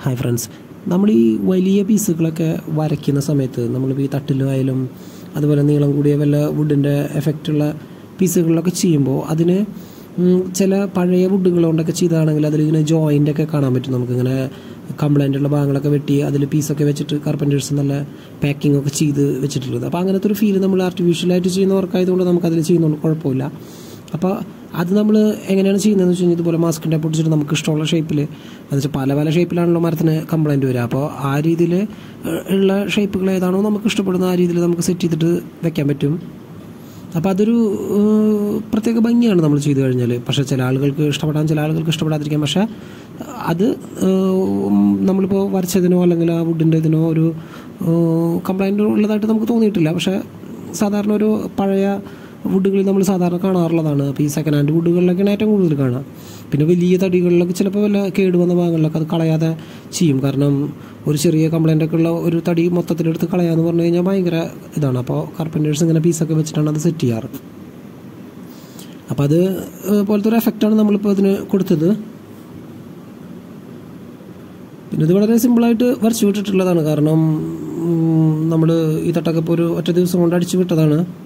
hi friends നമ്മൾ ഈ വലിയ പീസുകളൊക്കെ വരയ്ക്കുന്ന സമയത്ത് നമ്മളിപ്പോൾ ഈ തട്ടിലായാലും അതുപോലെ നീളം കൂടിയ വല്ല വുഡിൻ്റെ എഫക്റ്റുള്ള പീസുകളിലൊക്കെ ചെയ്യുമ്പോൾ അതിന് ഉം, ചില പഴയ വുഡുകൾ കൊണ്ടൊക്കെ ചെയ്താണെങ്കിൽ അതിലിങ്ങനെ ജോയിൻ്റ് ഒക്കെ കാണാൻ പറ്റും നമുക്കിങ്ങനെ കംപ്ലൈൻ്റ് ഉള്ള ഭാഗങ്ങളൊക്കെ വെട്ടി അതിൽ പീസൊക്കെ വെച്ചിട്ട് കാർപ്പൻറ്റേഴ്സ് നല്ല പാക്കിംഗ് ഒക്കെ ചെയ്ത് വെച്ചിട്ടുള്ളത് അപ്പോൾ അങ്ങനത്തെ ഒരു ഫീൽ നമ്മൾ ആർട്ടിഫിഷ്യലായിട്ട് ചെയ്യുന്ന വർക്കായതുകൊണ്ട് നമുക്കതിൽ ചെയ്യുന്നതുകൊണ്ട് കുഴപ്പമില്ല അപ്പോൾ അത് നമ്മൾ എങ്ങനെയാണ് ചെയ്യുന്നതെന്ന് വെച്ച് കഴിഞ്ഞാൽ ഇതുപോലെ മാസ്കിൻ്റെ പൊട്ടിച്ചിട്ട് നമുക്ക് ഇഷ്ടമുള്ള ഷേപ്പിൽ എന്ന് വെച്ചാൽ പല പല ഷേപ്പിലാണല്ലോ മരത്തിന് കംപ്ലൈൻറ്റ് വരിക അപ്പോൾ ആ രീതിയിൽ ഉള്ള ഷേപ്പുകൾ ഏതാണോ നമുക്ക് ഇഷ്ടപ്പെടുന്ന ആ രീതിയിൽ നമുക്ക് സെറ്റ് ചെയ്തിട്ട് വെക്കാൻ പറ്റും അപ്പോൾ അതൊരു ഏഹ്, പ്രത്യേക ഭംഗിയാണ് നമ്മൾ ചെയ്തു കഴിഞ്ഞാൽ പക്ഷേ ചില ആളുകൾക്ക് ഇഷ്ടപ്പെടാൻ ചില ആളുകൾക്ക് ഇഷ്ടപ്പെടാതിരിക്കാം പക്ഷേ അത് ഏഹ്, നമ്മളിപ്പോൾ വരച്ചതിനോ അല്ലെങ്കിൽ ആ വുഡിൻ്റെ ഇതിനോ ഒരു കംപ്ലൈൻറ്റ് ഉള്ളതായിട്ട് നമുക്ക് തോന്നിയിട്ടില്ല പക്ഷേ സാധാരണ ഒരു പഴയ വുഡുകളിൽ നമ്മൾ സാധാരണ കാണാറുള്ളതാണ് അപ്പോൾ ഈ സെക്കൻഡ് ഹാൻഡ് വുഡുകളിലൊക്കെയാണ് ഏറ്റവും കൂടുതൽ കാണുക പിന്നെ വലിയ തടികളിലൊക്കെ ചിലപ്പോൾ വല്ല കേടുവന്ന ഭാഗങ്ങളിലൊക്കെ അത് കളയാതെ ചെയ്യും കാരണം ഒരു ചെറിയ കംപ്ലൈൻ്റ് ഒക്കെ ഉള്ള ഒരു തടി മൊത്തത്തിലെടുത്ത് കളയാന്ന് പറഞ്ഞു കഴിഞ്ഞാൽ ഭയങ്കര ഇതാണ് അപ്പോൾ കാർപ്പൻറ്റേഴ്സ് ഇങ്ങനെ പീസൊക്കെ വെച്ചിട്ടാണ് അത് സെറ്റ് ചെയ്യാറ് അപ്പോൾ അത് ഏഹ്, പോലത്തെ ഒരു എഫക്റ്റാണ് നമ്മളിപ്പോൾ ഇതിന് കൊടുത്തത് പിന്നെ ഇത് വളരെ സിമ്പിളായിട്ട് വരച്ചു വിട്ടിട്ടുള്ളതാണ് കാരണം നമ്മൾ ഈ തട്ടൊക്കെ ഇപ്പോൾ ഒരു ഒറ്റ ദിവസം കൊണ്ട് അടിച്ചു വിട്ടതാണ്